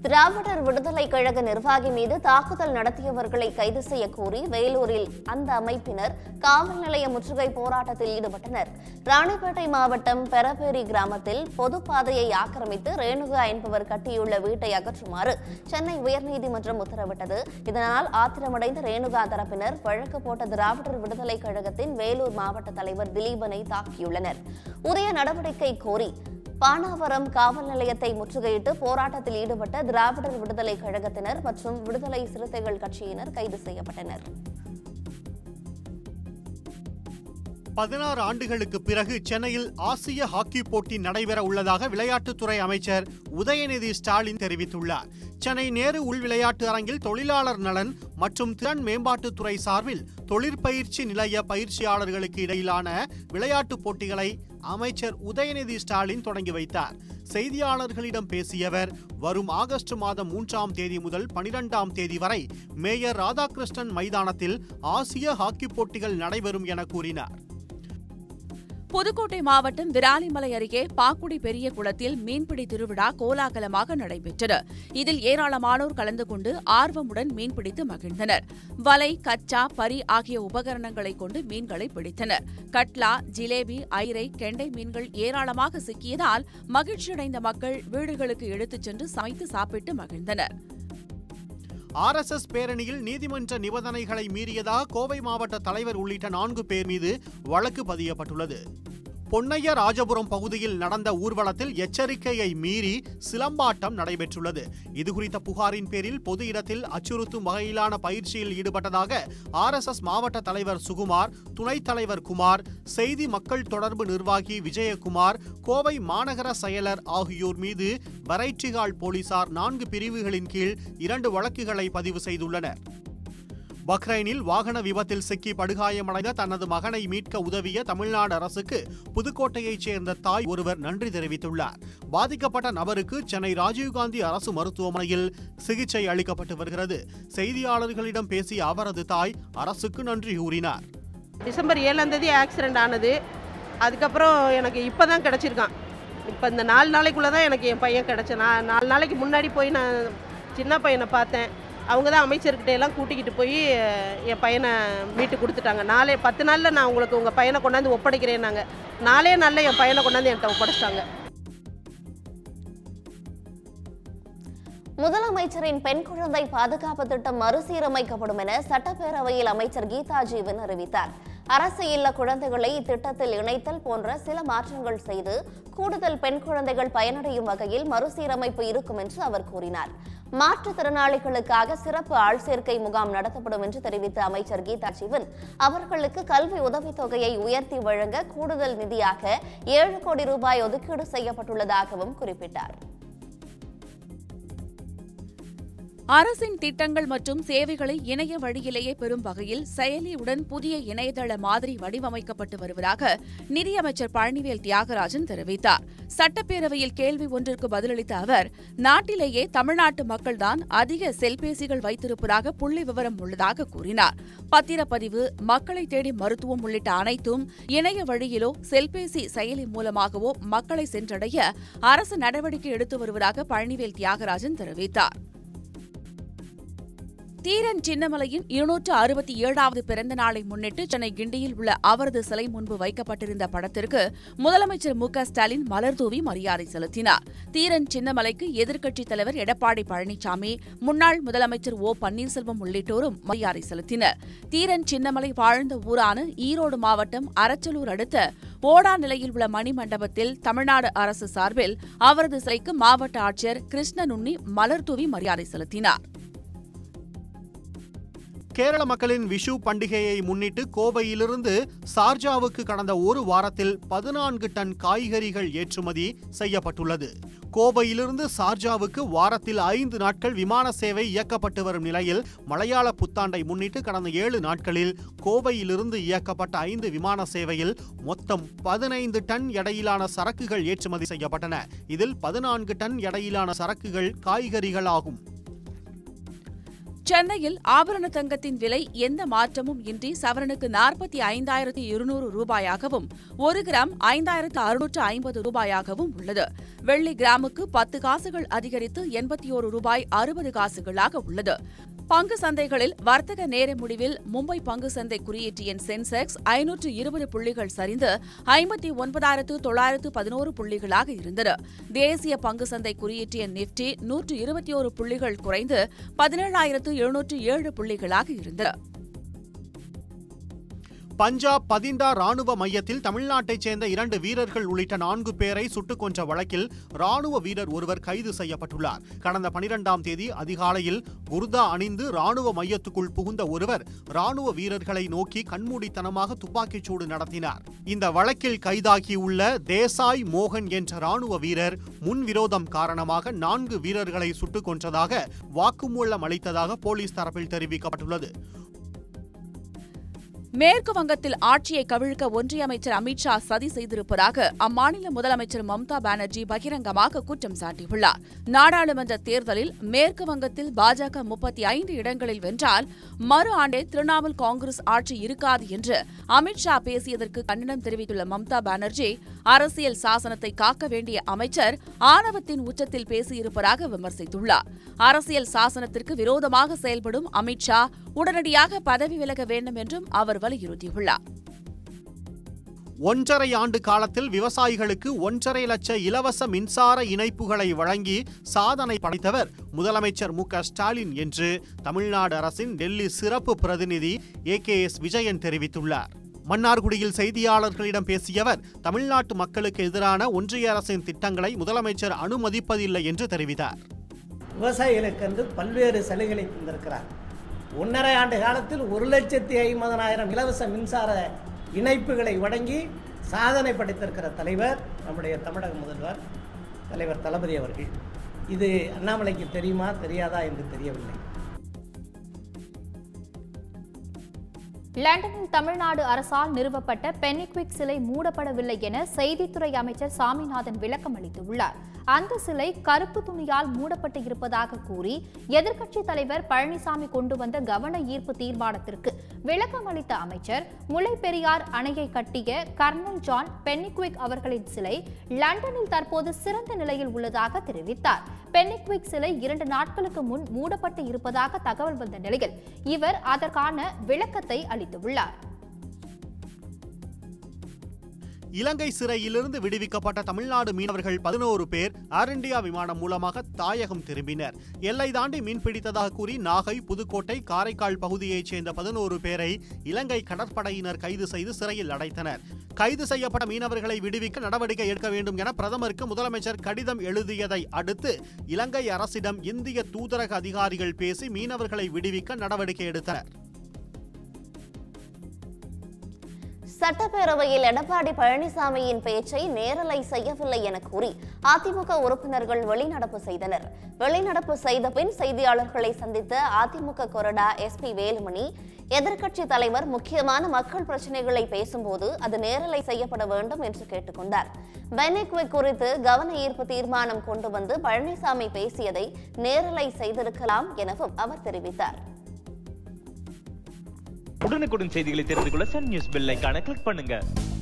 திராவிடர் விடுதலை கழக நிர்வாகி மீது தாக்குதல் நடத்தியவர்களை கைது செய்ய கோரி வேலூரில் அந்த அமைப்பினர் காவல் நிலைய முற்றுகை போராட்டத்தில் ஈடுபட்டனர் ராணிப்பேட்டை மாவட்டம் பெரபேரி கிராமத்தில் பொது பாதையை ஆக்கிரமித்து ரேணுகா என்பவர் கட்டியுள்ள வீட்டை அகற்றுமாறு சென்னை உயர்நீதிமன்றம் உத்தரவிட்டது இதனால் ஆத்திரமடைந்த ரேணுகா தரப்பினர் வழக்கு போட்ட திராவிடர் விடுதலை கழகத்தின் வேலூர் மாவட்ட தலைவர் திலீபனை தாக்கியுள்ளனர் உரிய நடவடிக்கை கோரி பானாவரம் காவல் நிலையத்தை முற்றுகையிட்டு போராட்டத்தில் ஈடுபட்ட திராவிடர் விடுதலை கழகத்தினர் மற்றும் விடுதலை சிறுத்தைகள் கட்சியினர் கைது செய்யப்பட்டனர் பதினாறு ஆண்டுகளுக்கு பிறகு சென்னையில் ஆசிய ஹாக்கி போட்டி நடைபெற உள்ளதாக விளையாட்டுத்துறை அமைச்சர் உதயநிதி ஸ்டாலின் தெரிவித்துள்ளார் சென்னை நேரு உள் விளையாட்டு அரங்கில் தொழிலாளர் நலன் மற்றும் திறன் மேம்பாட்டுத்துறை சார்பில் தொழிற்பயிற்சி நிலைய பயிற்சியாளர்களுக்கு இடையிலான விளையாட்டுப் போட்டிகளை அமைச்சர் உதயநிதி ஸ்டாலின் தொடங்கி வைத்தார் செய்தியாளர்களிடம் பேசியவர் வரும் ஆகஸ்ட் மாதம் மூன்றாம் தேதி முதல் பனிரெண்டாம் தேதி வரை மேயர் ராதாகிருஷ்ணன் மைதானத்தில் ஆசிய ஹாக்கி போட்டிகள் நடைபெறும் என கூறினார் புதுக்கோட்டை மாவட்டம் விராலிமலை அருகே பாக்குடி பெரிய குளத்தில் மீன்பிடி திருவிழா கோலாகலமாக நடைபெற்றது இதில் ஏராளமானோர் கலந்து கொண்டு ஆர்வமுடன் மீன்பிடித்து மகிழ்ந்தனர் வலை கச்சா பரி ஆகிய உபகரணங்களை கொண்டு மீன்களை பிடித்தனர் கட்லா ஜிலேபி ஐரை கெண்டை மீன்கள் ஏராளமாக சிக்கியதால் மகிழ்ச்சியடைந்த மக்கள் வீடுகளுக்கு எடுத்துச் சென்று சமைத்து சாப்பிட்டு மகிழ்ந்தனர் ஆர்எஸ்எஸ் பேரணியில் நீதிமன்ற நிபந்தனைகளை மீறியதாக கோவை மாவட்ட தலைவர் உள்ளிட்ட நான்கு பேர் மீது வழக்கு பதியப்பட்டுள்ளது பொன்னைய ராஜபுரம் பகுதியில் நடந்த ஊர்வலத்தில் எச்சரிக்கையை மீறி சிலம்பாட்டம் நடைபெற்றுள்ளது இதுகுறித்த புகாரின் பேரில் பொது இடத்தில் அச்சுறுத்தும் வகையிலான பயிற்சியில் ஈடுபட்டதாக ஆர்எஸ்எஸ் மாவட்ட தலைவர் சுகுமார் துணைத் தலைவர் குமார் செய்தி மக்கள் தொடர்பு நிர்வாகி விஜயகுமார் கோவை மாநகர செயலர் ஆகியோர் மீது வெரைட்டிகால் போலீசார் நான்கு பிரிவுகளின் கீழ் இரண்டு வழக்குகளை பதிவு செய்துள்ளனர் பஹ்ரைனில் வாகன விபத்தில் சிக்கி படுகாயமடைந்த தனது மகனை மீட்க உதவிய தமிழ்நாடு அரசுக்கு புதுக்கோட்டையைச் சேர்ந்த தாய் ஒருவர் நன்றி தெரிவித்துள்ளார் பாதிக்கப்பட்ட நபருக்கு சென்னை ராஜீவ்காந்தி அரசு மருத்துவமனையில் சிகிச்சை அளிக்கப்பட்டு வருகிறது செய்தியாளர்களிடம் பேசிய அவரது தாய் அரசுக்கு நன்றி கூறினார் டிசம்பர் ஏழாம் தேதி ஆக்சிடெண்ட் ஆனது அதுக்கப்புறம் எனக்கு இப்போ தான் கிடச்சிருக்கான் இப்போ இந்த நாலு நாளைக்குள்ளே தான் எனக்கு என் பையன் கிடச்சேன் நான் நாலு நாளைக்கு முன்னாடி போய் நான் சின்ன பையனை பார்த்தேன் அவங்க தான் அமைச்சர்கிட்ட எல்லாம் கூட்டிக்கிட்டு போய் என் பையனை மீட்டு கொடுத்துட்டாங்க நாளே பத்து நாளில் நான் உங்களுக்கு உங்கள் பையனை கொண்டாந்து ஒப்படைக்கிறேன்னாங்க நாலே நாளில் என் பையனை கொண்டாந்து என்கிட்ட ஒப்படைச்சிட்டாங்க முதலமைச்சரின் பெண் குழந்தை பாதுகாப்பு திட்டம் மறுசீரமைக்கப்படும் என சட்டப்பேரவையில் அமைச்சர் கீதா ஜீவன் அறிவித்தார் அரசு இல்ல குழந்தைகளை இத்திட்டத்தில் இணைத்தல் போன்ற சில மாற்றங்கள் செய்து கூடுதல் பெண் குழந்தைகள் பயனடையும் வகையில் மறுசீரமைப்பு இருக்கும் என்று அவர் கூறினார் மாற்றுத்திறனாளிகளுக்காக சிறப்பு ஆள் சேர்க்கை முகாம் நடத்தப்படும் என்று தெரிவித்த அமைச்சர் கீதா ஜீவன் அவர்களுக்கு கல்வி உதவித்தொகையை உயர்த்தி வழங்க கூடுதல் நிதியாக ஏழு கோடி ரூபாய் ஒதுக்கீடு செய்யப்பட்டுள்ளதாகவும் குறிப்பிட்டார் அரசின் திட்டங்கள் மற்றும் சேவைகளை இணைய வழியிலேயே பெறும் வகையில் செயலியுடன் புதிய இணையதள மாதிரி வடிவமைக்கப்பட்டு வருவதாக நிதியமைச்சர் பழனிவேல் தியாகராஜன் தெரிவித்தார் சட்டப்பேரவையில் கேள்வி ஒன்றிற்கு பதிலளித்த அவர் நாட்டிலேயே தமிழ்நாட்டு மக்கள்தான் அதிக செல்பேசிகள் வைத்திருப்பதாக புள்ளி விவரம் உள்ளதாக கூறினார் பத்திரப்பதிவு மக்களை தேடி மருத்துவம் உள்ளிட்ட அனைத்தும் இணைய வழியிலோ செல்பேசி செயலி மூலமாகவோ மக்களை சென்றடைய அரசு நடவடிக்கை எடுத்து வருவதாக பழனிவேல் தியாகராஜன் தெரிவித்தார் தீரன் சின்னமலையின் இருநூற்று அறுபத்தி ஏழாவது பிறந்த நாளை முன்னிட்டு சென்னை கிண்டியில் உள்ள அவரது சிலை முன்பு வைக்கப்பட்டிருந்த படத்திற்கு முதலமைச்சர் மு க ஸ்டாலின் மலர்தூவி மரியாதை செலுத்தினார் தீரன் சின்னமலைக்கு எதிர்க்கட்சித் தலைவர் எடப்பாடி பழனிசாமி முன்னாள் முதலமைச்சர் ஓ பன்னீர்செல்வம் உள்ளிட்டோரும் மரியாதை செலுத்தினர் தீரன் சின்னமலை வாழ்ந்த ஊரான ஈரோடு மாவட்டம் அரச்சலூர் அடுத்த ஓடா நிலையில் உள்ள மணிமண்டபத்தில் தமிழ்நாடு அரசு சார்பில் அவரது சிலைக்கு மாவட்ட ஆட்சியர் கிருஷ்ணனுண்ணி மலர்தூவி மரியாதை செலுத்தினார் கேரள மக்களின் விஷு பண்டிகையை முன்னிட்டு கோவையிலிருந்து சார்ஜாவுக்கு கடந்த ஒரு வாரத்தில் பதினான்கு டன் காய்கறிகள் ஏற்றுமதி செய்யப்பட்டுள்ளது கோவையிலிருந்து சார்ஜாவுக்கு வாரத்தில் ஐந்து நாட்கள் விமான சேவை இயக்கப்பட்டு வரும் நிலையில் மலையாள புத்தாண்டை முன்னிட்டு கடந்த ஏழு நாட்களில் கோவையிலிருந்து இயக்கப்பட்ட ஐந்து விமான சேவையில் மொத்தம் பதினைந்து டன் எடையிலான சரக்குகள் ஏற்றுமதி செய்யப்பட்டன இதில் பதினான்கு டன் எடையிலான சரக்குகள் காய்கறிகள் ஆகும் சென்னையில் ஆபரண தங்கத்தின் விலை எந்த மாற்றமும் இன்றி சவரனுக்கு நாற்பத்தி ஐந்தாயிரத்தி இருநூறு ரூபாயாகவும் ஒரு கிராம் ஐந்தாயிரத்து அறுநூற்று ஐம்பது ரூபாயாகவும் உள்ளது வெள்ளி கிராமுக்கு பத்து காசுகள் அதிகரித்து எண்பத்தி ஒரு ரூபாய் அறுபது காசுகளாக உள்ளது பங்கு சந்தைகளில் வர்த்தக நேர முடிவில் மும்பை பங்கு சந்தை குறியீட்டு எண் சென்செக்ஸ் ஐநூற்று இருபது புள்ளிகள் சரிந்து ஐம்பத்தி ஒன்பதாயிரத்து தொள்ளாயிரத்து பதினோரு புள்ளிகளாக இருந்தது தேசிய பங்கு சந்தை குறியீட்டு எண் நிப்டி நூற்று இருபத்தி ஒரு புள்ளிகள் குறைந்து பதினேழாயிரத்து எழுநூற்று ஏழு புள்ளிகளாக இருந்தது பஞ்சாப் பதிண்டா ராணுவ மையத்தில் தமிழ்நாட்டைச் சேர்ந்த இரண்டு வீரர்கள் உள்ளிட்ட நான்கு பேரை சுட்டுக் கொன்ற வழக்கில் ராணுவ வீரர் ஒருவர் கைது செய்யப்பட்டுள்ளார் கடந்த பனிரெண்டாம் தேதி அதிகாலையில் குர்தா அணிந்து ராணுவ மையத்துக்குள் புகுந்த ஒருவர் ராணுவ வீரர்களை நோக்கி கண்மூடித்தனமாக துப்பாக்கிச் சூடு நடத்தினார் இந்த வழக்கில் கைதாகியுள்ள தேசாய் மோகன் என்ற ராணுவ வீரர் முன்விரோதம் காரணமாக நான்கு வீரர்களை சுட்டுக் கொன்றதாக வாக்குமூலம் அளித்ததாக போலீஸ் தரப்பில் தெரிவிக்கப்பட்டுள்ளது மேற்கு வங்கத்தில் ஆட்சியை கவிழ்க்க ஒன்றிய அமைச்சர் அமித்ஷா சதி செய்திருப்பதாக அம்மாநில முதலமைச்சர் மம்தா பானர்ஜி பகிரங்கமாக குற்றம் சாட்டியுள்ளார் நாடாளுமன்ற தேர்தலில் மேற்கு வங்கத்தில் பாஜக முப்பத்தி ஐந்து இடங்களில் வென்றால் மறு ஆண்டே திரிணாமுல் காங்கிரஸ் ஆட்சி இருக்காது என்று அமித்ஷா பேசியதற்கு கண்டனம் தெரிவித்துள்ள மம்தா பானர்ஜி அரசியல் சாசனத்தை காக்க வேண்டிய அமைச்சர் ஆணவத்தின் உச்சத்தில் பேசியிருப்பதாக விமர்சித்துள்ளார் அரசியல் சாசனத்திற்கு விரோதமாக செயல்படும் அமித்ஷா உடனடியாக பதவி விலக வேண்டும் என்றும் அவர் வலியுறுத்தியுள்ளார் ஒன்றரை ஆண்டு காலத்தில் விவசாயிகளுக்கு ஒன்றரை லட்ச இலவச மின்சார இணைப்புகளை வழங்கி சாதனை படைத்தவர் முதலமைச்சர் மு க ஸ்டாலின் என்று தமிழ்நாடு அரசின் டெல்லி சிறப்பு பிரதிநிதி ஏ கே எஸ் விஜயன் தெரிவித்துள்ளார் மன்னார்குடியில் செய்தியாளர்களிடம் பேசியவர் தமிழ்நாட்டு மக்களுக்கு எதிரான ஒன்றிய அரசின் திட்டங்களை முதலமைச்சர் அனுமதிப்பதில்லை என்று தெரிவித்தார் விவசாயிகளுக்கு வந்து பல்வேறு சலுகைகளை தந்திருக்கிறார் ஒன்றரை ஆண்டு காலத்தில் ஒரு லட்சத்தி ஐம்பதனாயிரம் இலவச மின்சார இணைப்புகளை வழங்கி சாதனை படைத்திருக்கிற தலைவர் நம்முடைய தமிழக முதல்வர் தலைவர் தளபதி அவர்கள் இது அண்ணாமலைக்கு தெரியுமா தெரியாதா என்று தெரியவில்லை லண்டனில் தமிழ்நாடு அரசால் நிறுவப்பட்ட பெனிக்விக் சிலை மூடப்படவில்லை என செய்தித்துறை அமைச்சர் சாமிநாதன் விளக்கம் அளித்துள்ளார் அந்த சிலை கருப்பு துணியால் மூடப்பட்டு இருப்பதாக கூறி எதிர்க்கட்சித் தலைவர் பழனிசாமி கொண்டு வந்த கவன ஈர்ப்பு தீர்மானத்திற்கு விளக்கம் அளித்த அமைச்சர் முல்லை பெரியார் அணையை கட்டிய கர்னல் ஜான் பென்னிக்விக் அவர்களின் சிலை லண்டனில் தற்போது சிறந்த நிலையில் உள்ளதாக தெரிவித்தார் பென்னிக்விக் சிலை இரண்டு நாட்களுக்கு முன் மூடப்பட்டு இருப்பதாக தகவல் வந்த நிலையில் இவர் அதற்கான விளக்கத்தை அளித்துள்ளார் இலங்கை சிறையிலிருந்து விடுவிக்கப்பட்ட தமிழ்நாடு மீனவர்கள் பதினோரு பேர் ஏர் இந்தியா விமானம் மூலமாக தாயகம் திரும்பினர் எல்லை தாண்டி மீன்பிடித்ததாக கூறி நாகை புதுக்கோட்டை காரைக்கால் பகுதியைச் சேர்ந்த பதினோரு பேரை இலங்கை கடற்படையினர் கைது செய்து சிறையில் அடைத்தனர் கைது செய்யப்பட்ட மீனவர்களை விடுவிக்க நடவடிக்கை எடுக்க வேண்டும் என பிரதமருக்கு முதலமைச்சர் கடிதம் எழுதியதை அடுத்து இலங்கை அரசிடம் இந்திய தூதரக அதிகாரிகள் பேசி மீனவர்களை விடுவிக்க நடவடிக்கை எடுத்தனர் சட்டப்பேரவையில் எடப்பாடி பழனிசாமியின் பேச்சை நேரலை செய்யவில்லை என கூறி அதிமுக உறுப்பினர்கள் வெளிநடப்பு செய்தனர் வெளிநடப்பு செய்த பின் செய்தியாளர்களை சந்தித்த அதிமுக கொறடா எஸ் பி வேலுமணி எதிர்க்கட்சி தலைவர் முக்கியமான மக்கள் பிரச்சனைகளை பேசும்போது அது நேரலை செய்யப்பட வேண்டும் என்று கேட்டுக்கொண்டார் பெனிக்விக் குறித்து கவன ஈர்ப்பு தீர்மானம் கொண்டு வந்து பழனிசாமி பேசியதை நேரலை செய்திருக்கலாம் எனவும் அவர் தெரிவித்தார் உடனுக்குடன் செய்திகளை தெரிந்து கொள்ள சன் நியூஸ் பெல் ஐகானை கிளிக் பண்ணுங்க